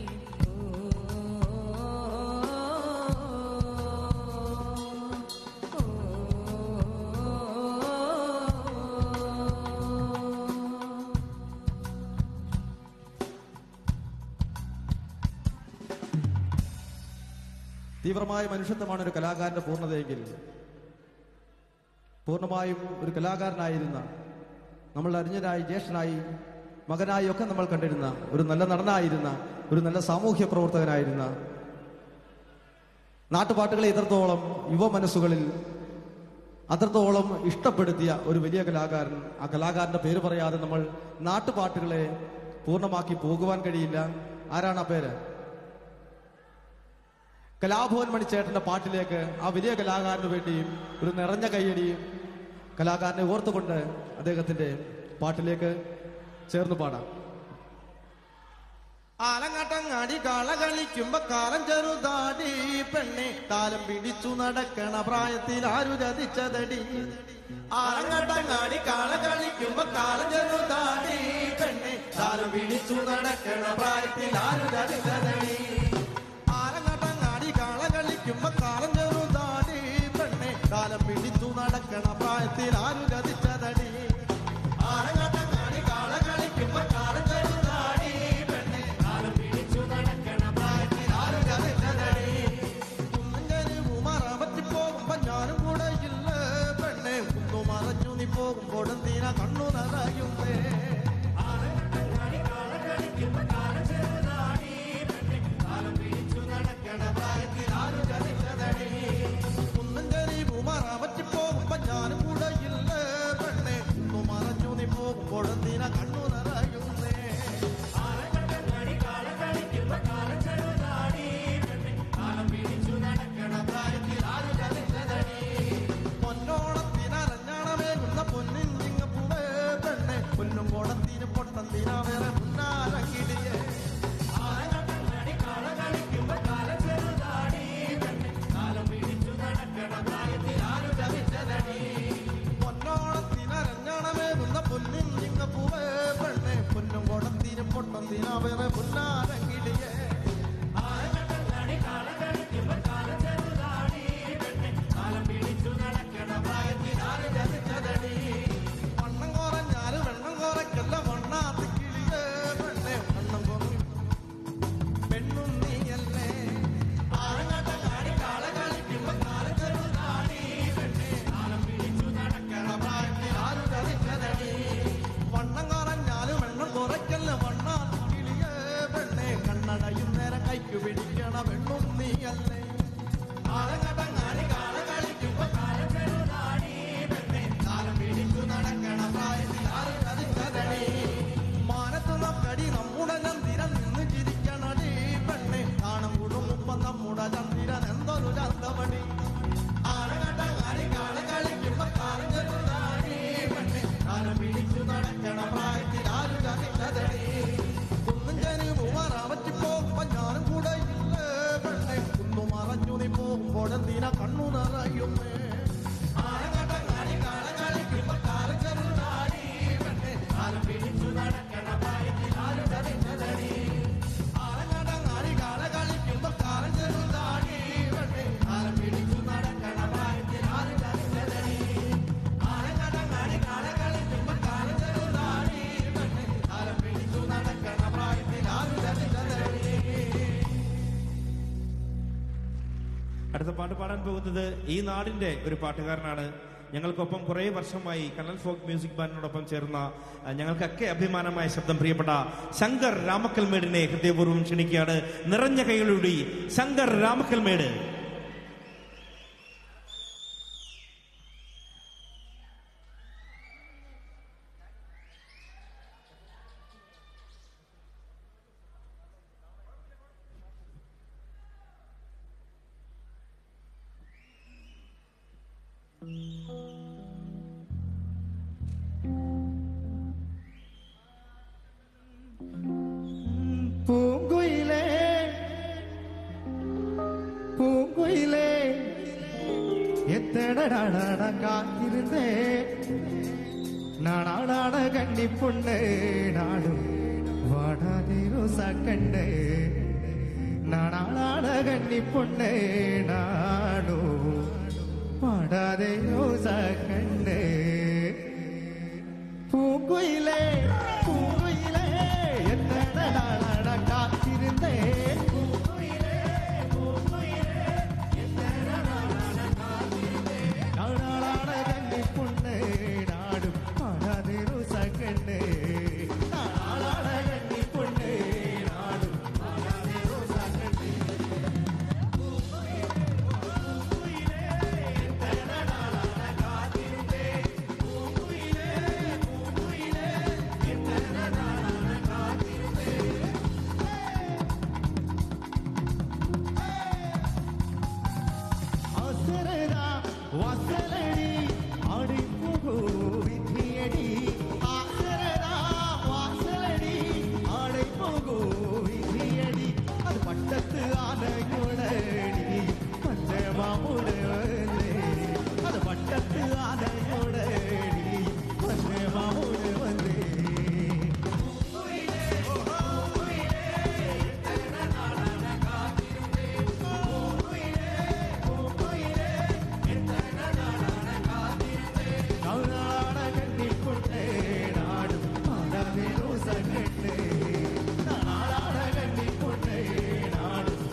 തീവ്രമായ മനുഷ്യത്വമാണ് ഒരു കലാകാരന്റെ പൂർണ്ണതയെങ്കിൽ പൂർണ്ണമായും ഒരു കലാകാരനായിരുന്ന നമ്മൾ അറിഞ്ഞനായി ജ്യേഷ്ഠനായി മകനായി ഒക്കെ നമ്മൾ കണ്ടിരുന്ന ഒരു നല്ല നടനായിരുന്ന ഒരു നല്ല സാമൂഹ്യ പ്രവർത്തകനായിരുന്ന നാട്ടുപാട്ടുകളെ ഇത്രത്തോളം യുവ മനസ്സുകളിൽ അത്രത്തോളം ഇഷ്ടപ്പെടുത്തിയ ഒരു വലിയ കലാകാരൻ ആ കലാകാരന്റെ പേര് പറയാതെ നമ്മൾ നാട്ടുപാട്ടുകളെ പൂർണ്ണമാക്കി പോകുവാൻ കഴിയില്ല ആരാണ് ആ പേര് കലാഭവൻ മണിച്ചേട്ടന്റെ പാട്ടിലേക്ക് ആ വലിയ കലാകാരന് വേണ്ടിയും ഒരു നിറഞ്ഞ കൈയടിയും കലാകാരനെ ഓർത്തുകൊണ്ട് അദ്ദേഹത്തിന്റെ പാട്ടിലേക്ക് ചേർന്ന് പാടാം ആലങ്ങാട്ടങ്ങാടി കാള കളിക്കുമ്പോ കാലം ചെറുതാടി പെണ്ണെ കാലം പിടിച്ചു നടക്കണ പ്രായത്തിൽ ആരു രതിച്ചതടി ആലങ്ങാട്ടങ്ങാടി കാള കളിക്കുമ്പോ കാലം ചെറുതാടി പെണ്ണെ കാലം പിടിച്ചു നടക്കണ പ്രായത്തിൽ ആരു രതിച്ചതടി ആലങ്ങാട്ടങ്ങാടി കാള കളിക്കുമ്പോ കാലം ചെറുതാടി പെണ്ണെ കാലം പിടിച്ചു നടക്കണ പ്രായത്തിൽ ആരു രതിച്ചതടി ആലങ്ങാട്ടങ്ങാടി കാള കളിക്കുമ്പോ കാലം ചെറുതാടി പെണ്ണെ കാലം പിടിച്ചു നടക്കണ പ്രായത്തിൽ ആരു രതിച്ചതടി കുന്നങ്കര് മറവറ്റി പോകുമ്പോ ഞാനും കൂടെ ഇല്ല പെണ്ണെ കുന്നു മറഞ്ഞു നീ പോകുമ്പോൾ തീന കണ്ണു നിറയുന്നേ അടുത്ത പാട്ട് പാടാൻ പോകുന്നത് ഈ നാടിന്റെ ഒരു പാട്ടുകാരനാണ് ഞങ്ങൾക്കൊപ്പം കുറേ വർഷമായി കണ്ണൽ ഫോക്ക് മ്യൂസിക് ബാൻഡിനോടൊപ്പം ചേർന്ന ആ, ഞങ്ങൾക്കൊക്കെ അഭിമാനമായ ശബ്ദം പ്രിയപ്പെട്ട ശങ്കർ രാമക്കൽമേടിനെ ഹൃദയപൂർവ്വം ക്ഷണിക്കുകയാണ് നിറഞ്ഞ കൈകളോടി ശങ്കർ രാമക്കൽമേട് பூங்குயிலே பூங்குயிலே எத்தனை நாளான காத்திருந்தேன் நானாடான கண்ணி பொண்ணு நாடும் வாடாதே ரோசா கண்ணு நானாடான கண்ணி பொண்ணு நாடும் வாடாதே ரோசா கண்ணு பூங்குயிலே பூங்குயிலே எத்தனை நாளான காத்திருந்தேன் நாடாளான கண்ணி பொண்ணு நாடும் பாடாதே ரோசா கண்ணு நாடாளான கண்ணி பொண்ணு நாடும் பாடாதே ரோசா கண்ணு அசரதா வாசலடி ஆடி போகோ விதியடி அசரதா வாசலடி ஆடை போகோ விதியடி அது பட்டத்து ஆனையோடடி பஞ்சமாமுடு வந்தே அது பட்டத்து ஆனையோடடி பஞ்சமாமுடு வந்தே நாடாட கண்ணி பொண்ணே நாடும் பாடாதே ரோசா கண்ணே நாடாட கண்ணி பொண்ணே நாடும்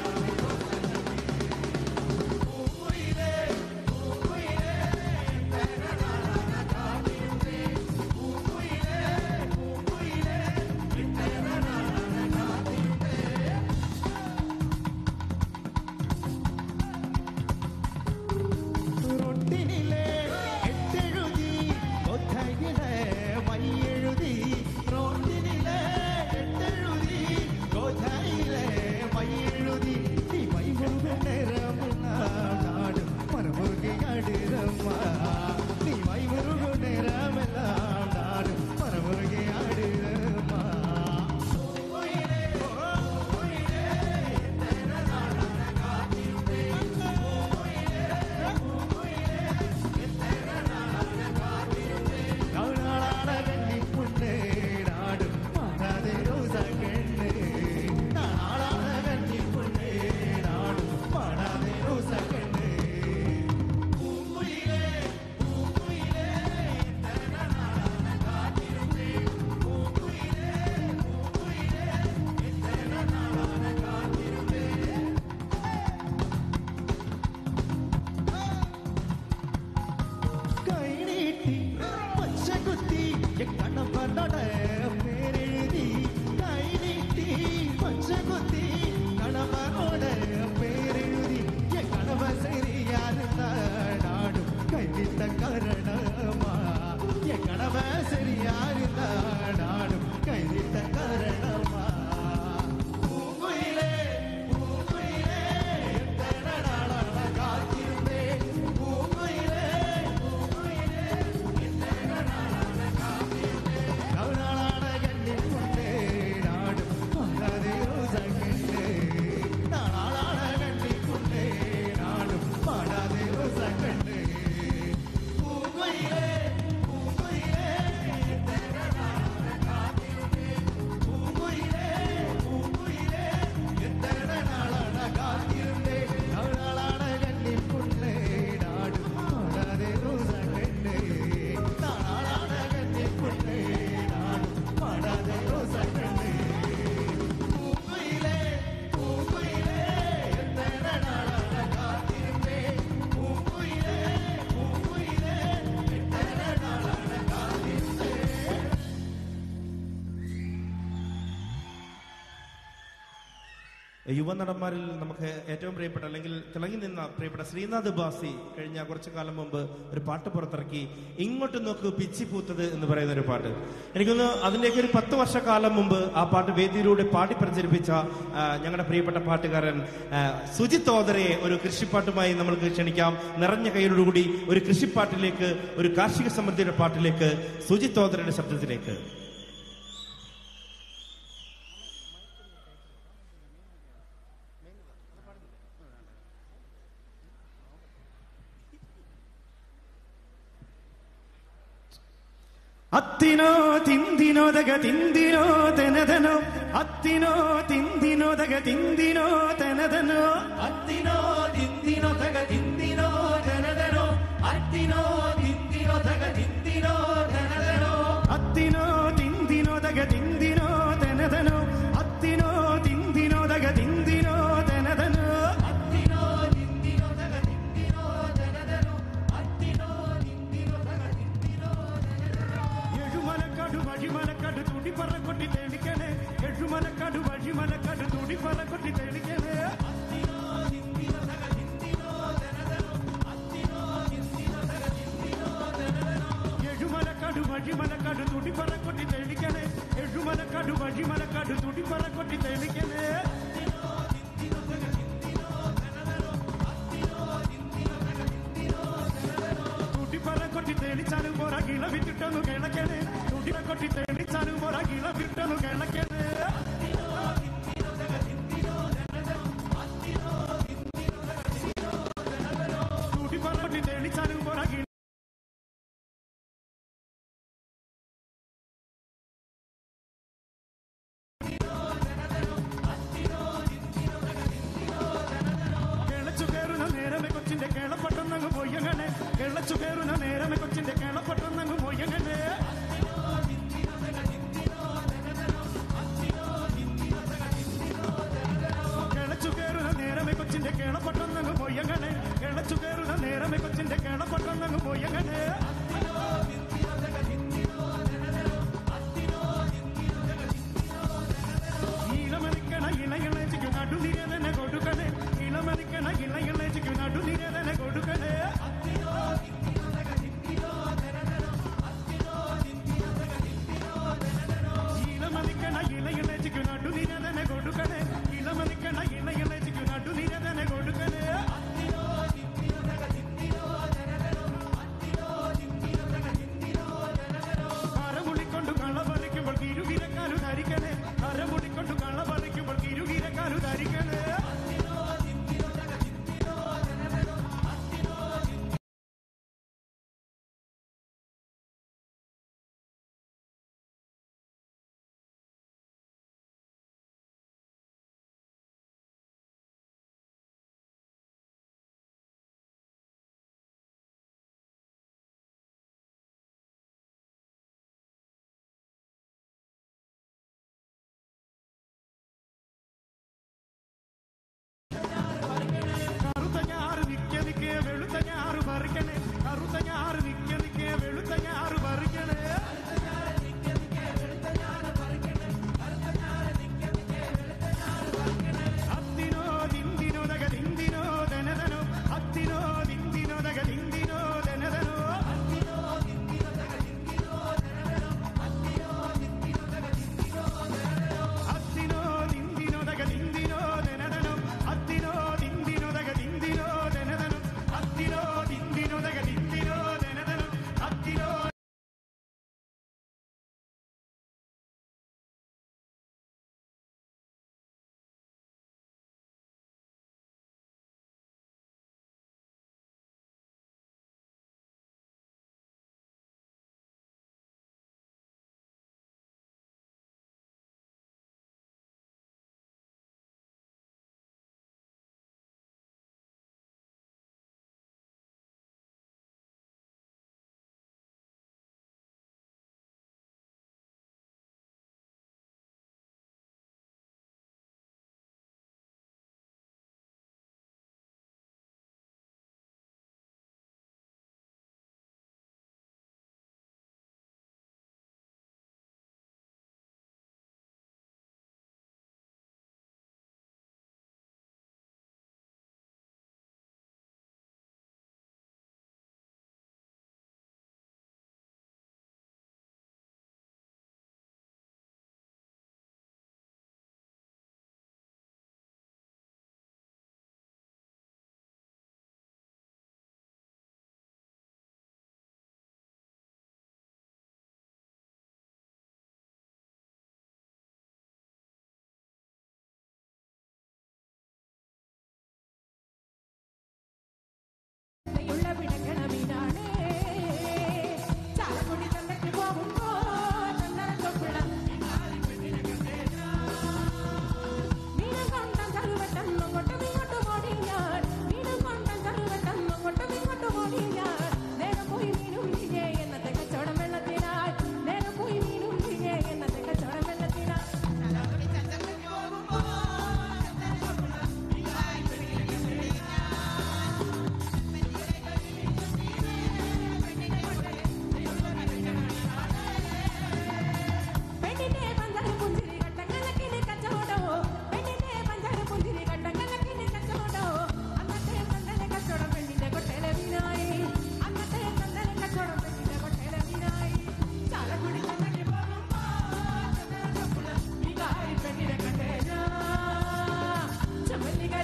റൊട്ടിനിലെ എട്ടെഴുതി കൊത്തയിലെ മയ്യെഴുതി റൊട്ടിനിലെ എട്ടെഴുതി കൊത്തയിലെ മയ്യെഴുതി നീ മൈമുറുക നേരമുള്ള നാടും മരമുറുകയാടിരമ്മ നീ മൈമുറുക നേരമെല്ലാം നാടും മരമുറുകയാടിരമ്മ நாடாட கண்ணி பொண்ணே நாடும் பாடாதே ரோசா கண்ணே நாடாட கண்ணி பொண்ணே நாடும் பாடாதே ரோசா கண்ணே பூங்குயிலே பூங்குயிலே കൈ നീട്ടി പച്ച കുത്തി കണവനോട് പേരെഴുതി കൈ നീട്ടി പച്ച കുത്തി കണവനോട് പേരെഴുതി കണവ ശരിയായിരുന്ന നാടും കൈവിട്ട കാരണമാ കണവ ശരിയായിരുന്ന നാടും കൈവിട്ട കാരണമാ പൂങ്കുയിലേ പൂങ്കുയിലേ എത്ര നാളാണ് കാത്തിരുന്നേ പൂങ്കുയിലേ நாடாட கண்ணி பொண்ணே நாடும் பாடாதே ரோசா கண்ணே நாடாட கண்ணி பொண்ணே நாடும் பாடாதே ரோசா கண்ணே பூங்குயிலே பூங்குயிலே യുവനടന്മാരിൽ നമുക്ക് ഏറ്റവും പ്രിയപ്പെട്ട അല്ലെങ്കിൽ തിളങ്ങി നിന്ന പ്രിയപ്പെട്ട ശ്രീനാഥ് ബാസി കഴിഞ്ഞ കുറച്ചു കാലം മുമ്പ് ഒരു പാട്ട് പുറത്തിറക്കി ഇങ്ങോട്ട് നോക്ക് പിച്ചി പൂത്തത് എന്ന് പറയുന്ന ഒരു പാട്ട് എനിക്കൊന്ന് അതിന്റെയൊക്കെ ഒരു പത്ത് വർഷക്കാലം മുമ്പ് ആ പാട്ട് വേദിയിലൂടെ പാടി പ്രചരിപ്പിച്ച ആ, ഞങ്ങളുടെ പ്രിയപ്പെട്ട പാട്ടുകാരൻ ആ, സുജിത് ഓദരയെ ഒരു കൃഷിപ്പാട്ടുമായി നമ്മൾക്ക് ക്ഷണിക്കാം നിറഞ്ഞ കൈയോടുകൂടി ഒരു കൃഷിപ്പാട്ടിലേക്ക് ഒരു കാർഷിക സമൃദ്ധിയുടെ പാട്ടിലേക്ക് സുജിത് ഓദരയുടെ ശബ്ദത്തിലേക്ക് ಅತ್ತಿನೋ ತಿಂದಿನೋದಗ ತಿಂದಿನೋ ತೆನದನೋ ಅತ್ತಿನೋ ತಿಂದಿನೋದಗ ತಿಂದಿನೋ ತೆನದನೋ ಅತ್ತಿನೋ ತಿಂದಿನೋದಗ ತಿಂದಿನೋ ತೆನದನೋ ಅತ್ತಿನೋ ತಿಂದಿನೋದಗ ತಿಂದಿನೋ ತೆನದನೋ ಅತ್ತಿನೋ ತಿಂದಿನೋದಗ ತಿಂದಿನೋ ತೆನದನೋ ಅತ್ತಿನೋ ತಿಂದಿನೋದಗ ತಿಂದಿನೋ ತೆನದನೋ ಅತ್ತಿನೋ ತಿಂದಿನೋದಗ ತಿಂದಿನೋ ತೆನದನೋ ಅತ್ತಿನೋ ತಿಂದಿನೋದಗ ತಿಂದಿನೋ എഴുമലക്കാട് വഴിമലക്കാട് തുടിപ്പറ കൊട്ടി തെളിക്കണേ എഴുമലക്കാട് വഴിമലക്കാട് തുടിപ്പറ കൊട്ടി തെളിക്കണേ എഴുമലക്കാട് വഴിമലക്കാട് തുടിപ്പറ കൊട്ടി തെളിക്കണേ എഴുമലക്കാട് വഴിമലക്കാട് തുടിപ്പറ കൊട്ടി തെളിക്കണേ തുടിപ്പറ കൊട്ടി തെളിച്ചാലും പോരാ കിള വിട്ടിട്ടൊന്നു കിളക്കണേ തുടിപ്പ കൊട്ടി തെളിച്ചാലും പോരാ കിള വിട്ടൊന്നു കിളക്കണേ തുടിപ്പറ കൊട്ടി തെളിച്ചാലും പോരാ കിള കിളച്ചു കയറുന്ന നേരമേ കൊച്ചിന്റെ കേളപ്പെട്ടന്നങ്ങ് പോയങ്ങനെ കിളച്ചു കയറുന്ന നേരമേ കൊച്ചിന്റെ കേളപ്പെട്ടന്നങ്ങ് പോയങ്ങനെ കിളച്ചു കയറുന്ന നേരമേ കൊച്ചിന്റെ കേളപ്പെട്ടന്നങ്ങ് പോയങ്ങനെ കിളച്ചു കയറുന്ന നേരമേ കൊച്ചിന്റെ കേളപ്പെട്ടന്നങ്ങ് പോയങ്ങനെ ഇളമതിക്കണ ഇളയിളച്ചിക്ക് നടുനിരതന കൊടുക്കണേ ഇളമതിക്കണ ഇളയിളച്ചിക്ക് നടുനിരതന കൊടുക്കണേ ഇളമതിക്കണ ഇളയിളച്ചിക്ക് നടുനിരതന കൊടുക്കണേ ഇളമതിക്കണ ഇളയിളച്ചിക്ക് നടുനിരതന കൊടുക്കണേ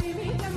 ജീവിക്കാൻ